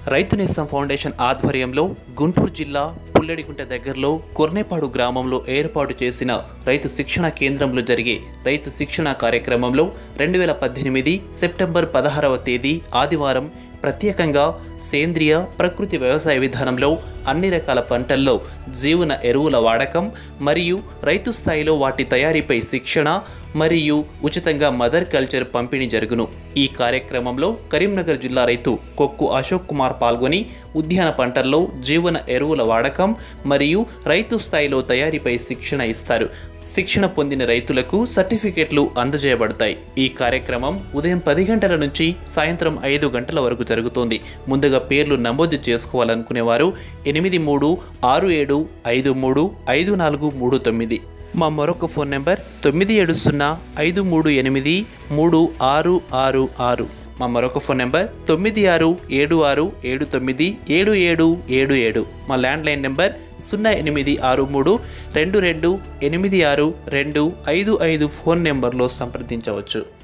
రైతు నేస్తం ఫౌండేషన్ ఆధ్వర్యంలో గుంటూరు జిల్లా పుల్లడిగుంట దగ్గరలో కొర్నేపాడు గ్రామంలో ఏర్పాటు చేసిన రైతు శిక్షణ కేంద్రంలో జరిగే రైతు శిక్షణ కార్యక్రమంలో రెండు వేల పద్దెనిమిది సెప్టెంబర్ పదహారవ తేదీ ఆదివారం ప్రత్యేకంగా సేంద్రియ ప్రకృతి వ్యవసాయ విధానంలో అన్ని రకాల పంటల్లో జీవన ఎరువుల వాడకం మరియు రైతు స్థాయిలో వాటి తయారీపై శిక్షణ మరియు ఉచితంగా మదర్ కల్చర్ పంపిణీ జరుగును ఈ కార్యక్రమంలో కరీంనగర్ జిల్లా రైతు కొక్కు అశోక్ కుమార్ పాల్గొని ఉద్యాన పంటల్లో జీవన ఎరువుల వాడకం మరియు రైతు స్థాయిలో తయారీపై శిక్షణ ఇస్తారు శిక్షణ పొందిన రైతులకు సర్టిఫికెట్లు అందజేయబడతాయి ఈ కార్యక్రమం ఉదయం పది గంటల నుంచి సాయంత్రం ఐదు గంటల వరకు జరుగుతోంది ముందుగా పేర్లు నమోదు చేసుకోవాలనుకునేవారు ఎనిమిది మూడు ఆరు ఏడు ఐదు మూడు ఐదు నాలుగు మూడు తొమ్మిది మా మరొక ఫోన్ నెంబర్ తొమ్మిది ఏడు సున్నా ఐదు మూడు ఎనిమిది మూడు ఆరు ఆరు ఆరు మా మరొక ఫోన్ నెంబర్ తొమ్మిది ఆరు ఏడు ఆరు ఏడు తొమ్మిది ఏడు ఏడు ఏడు ఏడు మా ల్యాండ్లైన్ నెంబర్ సున్నా ఎనిమిది ఆరు మూడు రెండు రెండు ఎనిమిది ఆరు రెండు ఐదు ఐదు ఫోన్ నెంబర్లో సంప్రదించవచ్చు